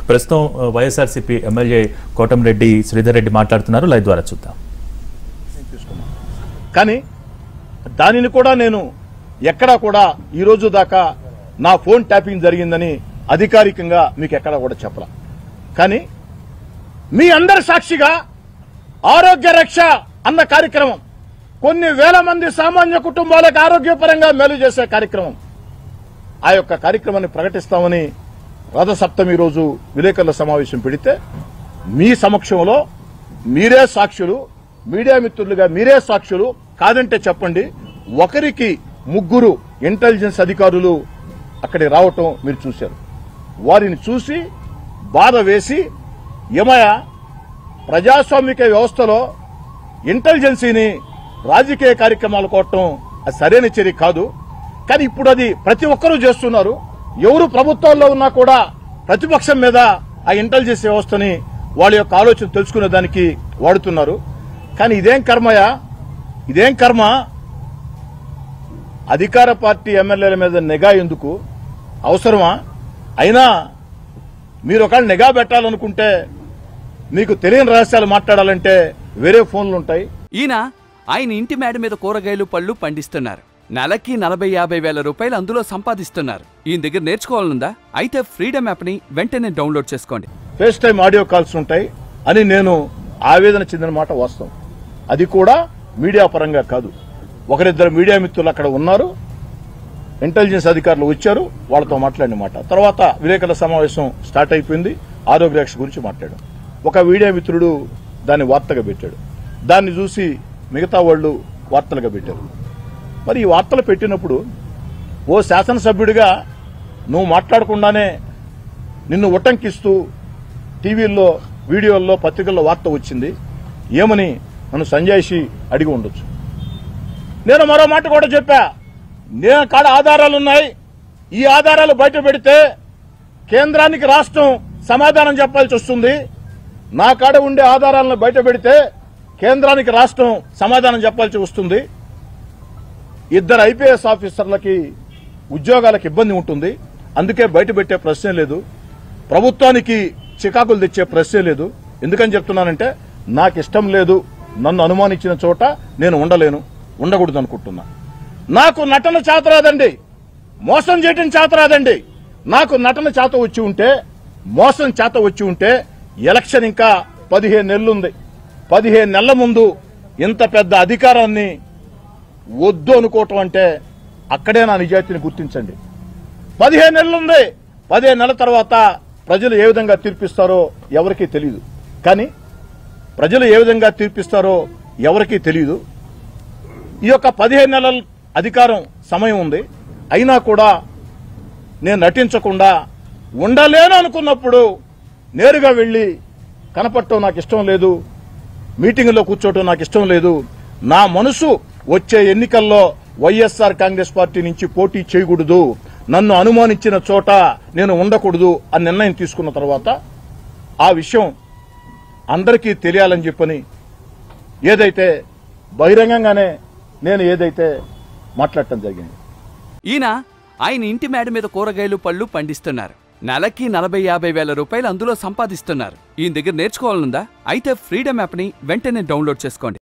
ప్రస్తుతం ఆ, YSRCP MLA Kotamreddy Sridhar Reddy మాట్లాడుతున్నారు లైవ్ ద్వారా చూద్దాం కానీ దానిని కూడా నేను ఎక్కడా కూడా ఈ రోజు దాకా నా ఫోన్ ట్యాపింగ్ జరిగిందని అధికారికంగా మీకు ఎక్కడా కూడా చెప్పలా కానీ మీ అందరి సాక్షిగా ఆరోగ్య రక్ష అన్న కార్యక్రమం కొన్ని వేల మంది సామాన్య కుటుంబాలకు ఆరోగ్యపరంగా మేలు చేసే కార్యక్రమం ఆ యొక్క కార్యక్రమాన్ని ప్రకటిస్తామని రథసప్తమి రోజు విలేకరుల సమావేశం పెడితే మీ సమక్షంలో మీరే సాక్షులు మీడియా మిత్రులుగా మీరే సాక్షులు కాదంటే చెప్పండి ఒకరికి ముగ్గురు ఇంటెలిజెన్స్ అధికారులు అక్కడికి రావటం మీరు చూశారు వారిని చూసి బాధ వేసి ఏమయ్య ప్రజాస్వామిక వ్యవస్థలో ఇంటెలిజెన్సీని రాజకీయ కార్యక్రమాలు కోవటం అది సరైన చర్య కాదు కానీ ఇప్పుడు అది ప్రతి ఒక్కరూ చేస్తున్నారు ఎవరు ప్రభుత్వాల్లో ఉన్నా కూడా ప్రతిపక్షం మీద ఆ ఇంటెలిజెన్స్ వ్యవస్థని వాళ్ళ యొక్క ఆలోచన తెలుసుకునే దానికి వాడుతున్నారు కానీ ఇదేం కర్మయా ఇదేం కర్మ అధికార పార్టీ ఎమ్మెల్యేల మీద నిఘా ఎందుకు అవసరమా అయినా మీరు ఒకవేళ నిఘా పెట్టాలనుకుంటే మీకు తెలియని రహస్యాలు మాట్లాడాలంటే వేరే ఫోన్లు ఉంటాయి ఈయన ఆయన ఇంటి మేడ మీద కూరగాయలు పళ్ళు పండిస్తున్నారు నెలకి నలభై యాభై వేల రూపాయలు అందులో సంపాదిస్తున్నారు ఈయన దగ్గర నేర్చుకోవాలనుందా అయితే ఫ్రీడమ్ యాప్ని వెంటనే డౌన్లోడ్ చేసుకోండి ఫేస్ టైం ఆడియో కాల్స్ ఉంటాయి అని నేను ఆవేదన చెందిన మాట వాస్తవం అది కూడా మీడియా పరంగా కాదు ఒకరిద్దరు మీడియా మిత్రులు అక్కడ ఉన్నారు ఇంటెలిజెన్స్ అధికారులు వచ్చారు వాళ్ళతో మాట్లాడిన మాట తర్వాత విలేకరుల సమావేశం స్టార్ట్ అయిపోయింది ఆరోగ్య రక్ష గురించి మాట్లాడాం ఒక మీడియా మిత్రుడు దాన్ని వార్తగా పెట్టాడు దాన్ని చూసి మిగతా వాళ్ళు వార్తలుగా పెట్టారు మరి ఈ వార్తలు పెట్టినప్పుడు ఓ శాసనసభ్యుడిగా నువ్వు మాట్లాడకుండానే నిన్ను ఉటంకిస్తూ టీవీల్లో వీడియోల్లో పత్రికల్లో వార్త వచ్చింది ఏమని నన్ను సంజాయిషి అడిగి ఉండొచ్చు నేను మరో మాట కూడా చెప్పా నేను కాడ ఆధారాలు ఉన్నాయి ఈ ఆధారాలు బయట పెడితే కేంద్రానికి రాష్ట్రం సమాధానం చెప్పాల్సి వస్తుంది నా కాడ ఉండే ఆధారాలను బయట పెడితే కేంద్రానికి రాష్ట్రం సమాధానం చెప్పాల్సి వస్తుంది ఇద్దరు ఐపీఎస్ ఆఫీసర్లకి ఉద్యోగాలకు ఇబ్బంది ఉంటుంది అందుకే బయట పెట్టే ప్రశ్నే లేదు ప్రభుత్వానికి చికాకులు తెచ్చే ప్రశ్నే లేదు ఎందుకని చెప్తున్నానంటే నాకు ఇష్టం లేదు నన్ను అనుమానించిన చోట నేను ఉండలేను ఉండకూడదు అనుకుంటున్నా నాకు నటన చేత రాదండి మోసం చేయటం చేత రాదండి నాకు నటన చేత వచ్చి ఉంటే మోసం చేత వచ్చి ఉంటే ఎలక్షన్ ఇంకా పదిహేను నెలలుంది పదిహేను నెలల ముందు ఇంత పెద్ద అధికారాన్ని వద్దు అనుకోవటం అంటే అక్కడే నా నిజాయితీని గుర్తించండి పదిహేను నెలలు ఉంది పదిహేను నెలల తర్వాత ప్రజలు ఏ విధంగా తీర్పిస్తారో ఎవరికీ తెలియదు కానీ ప్రజలు ఏ విధంగా తీర్పిస్తారో ఎవరికీ తెలియదు ఈ యొక్క పదిహేను నెలల అధికారం సమయం ఉంది అయినా కూడా నేను నటించకుండా ఉండలేను అనుకున్నప్పుడు నేరుగా వెళ్ళి కనపడటం నాకు ఇష్టం లేదు మీటింగ్లో కూర్చోవటం నాకు ఇష్టం లేదు నా మనసు వచ్చే ఎన్నికల్లో వైఎస్ఆర్ కాంగ్రెస్ పార్టీ నుంచి పోటీ చేయకూడదు నన్ను అనుమానించిన చోట నేను ఉండకూడదు అని నిర్ణయం తీసుకున్న తర్వాత ఆ విషయం అందరికీ తెలియాలని చెప్పని ఏదైతే బహిరంగంగానే నేను ఏదైతే మాట్లాడటం జరిగింది ఈయన ఆయన ఇంటి మేడ మీద కూరగాయలు పళ్ళు పండిస్తున్నారు నెలకి నలభై యాభై వేల రూపాయలు అందులో సంపాదిస్తున్నారు ఈయన దగ్గర నేర్చుకోవాలనుందా అయితే ఫ్రీడమ్ యాప్ని వెంటనే డౌన్లోడ్ చేసుకోండి